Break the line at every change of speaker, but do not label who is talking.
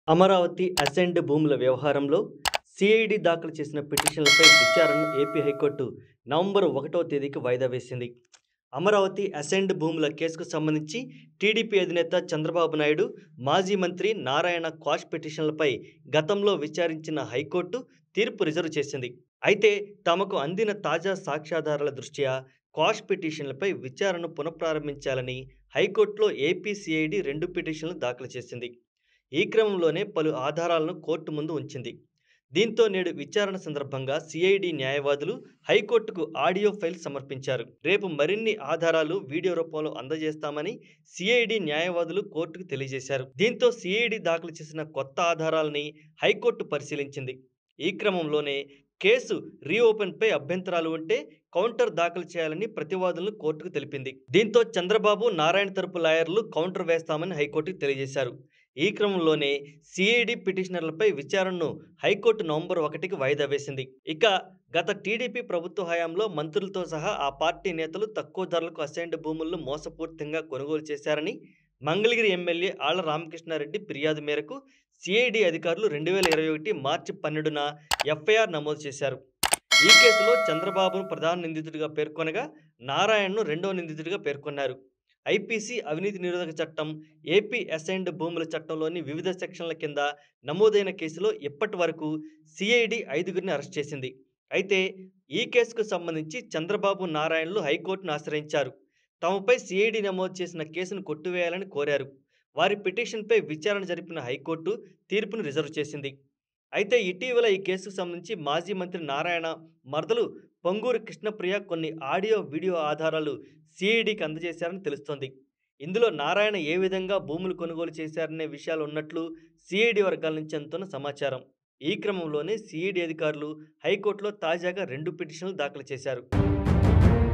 Amaravati ascend భూముల వ్యవహారంలో CID దాఖలు చేసిన పిటిషన్లపై విచారణను ఏపీ హైకోర్టు నవంబర్ ఒకటో తేదీకి వాయిదా వేసింది అమరావతి అసెండ్ భూముల కేసుకు సంబంధించి టీడీపీ అధినేత చంద్రబాబు నాయుడు మాజీ మంత్రి నారాయణ క్వాష్ పిటిషన్లపై గతంలో విచారించిన హైకోర్టు తీర్పు రిజర్వ్ చేసింది అయితే తమకు అందిన తాజా సాక్ష్యాధారాల దృష్ట్యా క్వాష్ పిటిషన్లపై విచారణను పునఃప్రారంభించాలని హైకోర్టులో ఏపీ సిఐడి రెండు పిటిషన్లు దాఖలు చేసింది ఈ క్రమంలోనే పలు ఆధారాలను కోర్టు ముందు ఉంచింది దీంతో నేడు విచారణ సందర్భంగా సిఐడి న్యాయవాదులు హైకోర్టుకు ఆడియో ఫైల్ సమర్పించారు రేపు మరిన్ని ఆధారాలు వీడియో రూపంలో అందజేస్తామని సిఐడి న్యాయవాదులు కోర్టుకు తెలియజేశారు దీంతో సిఐడి దాఖలు చేసిన కొత్త ఆధారాలని హైకోర్టు పరిశీలించింది ఈ క్రమంలోనే కేసు రీఓపెన్పై అభ్యంతరాలు ఉంటే కౌంటర్ దాఖలు చేయాలని ప్రతివాదులను కోర్టుకు తెలిపింది దీంతో చంద్రబాబు నారాయణ తరపు లాయర్లు కౌంటర్ వేస్తామని హైకోర్టుకు తెలియజేశారు ఈ క్రమంలోనే సిఐడి పిటిషనర్లపై విచారణను హైకోర్టు నవంబర్ ఒకటికి వాయిదా వేసింది ఇక గత టీడీపీ ప్రభుత్వ హయాంలో మంత్రులతో సహా ఆ పార్టీ నేతలు తక్కువ ధరలకు అసైన్డ్ భూములను మోసపూరితంగా కొనుగోలు చేశారని మంగళగిరి ఎమ్మెల్యే ఆళ్ల రామకృష్ణారెడ్డి ఫిర్యాదు మేరకు సిఐడి అధికారులు రెండు వేల ఇరవై ఒకటి మార్చి పన్నెండున ఎఫ్ఐఆర్ నమోదు చేశారు ఈ కేసులో చంద్రబాబును ప్రధాన నిందితుడిగా పేర్కొనగా నారాయణను రెండవ నిందితుడిగా పేర్కొన్నారు ఐపీసీ అవినీతి నిరోధక చట్టం ఏపీ అసైన్డ్ భూముల చట్టంలోని వివిధ సెక్షన్ల కింద నమోదైన కేసులో ఇప్పటి వరకు సిఐడి ఐదుగురిని అరెస్ట్ చేసింది అయితే ఈ కేసుకు సంబంధించి చంద్రబాబు నారాయణలు హైకోర్టును ఆశ్రయించారు తమపై సిఐడి నమోదు చేసిన కేసును కొట్టివేయాలని కోరారు వారి పిటిషన్పై విచారణ జరిపిన హైకోర్టు తీర్పును రిజర్వ్ చేసింది అయితే ఇటీవల ఈ కేసుకు సంబంధించి మాజీ మంత్రి నారాయణ మరదలు పొంగూరు కృష్ణప్రియ కొన్ని ఆడియో వీడియో ఆధారాలు సిఐడికి అందజేశారని తెలుస్తోంది ఇందులో నారాయణ ఏ విధంగా భూములు కొనుగోలు చేశారనే విషయాలు ఉన్నట్లు సిఐడి వర్గాల నుంచి అందుతున్న సమాచారం ఈ క్రమంలోనే సిఐడి అధికారులు హైకోర్టులో తాజాగా రెండు పిటిషన్లు దాఖలు చేశారు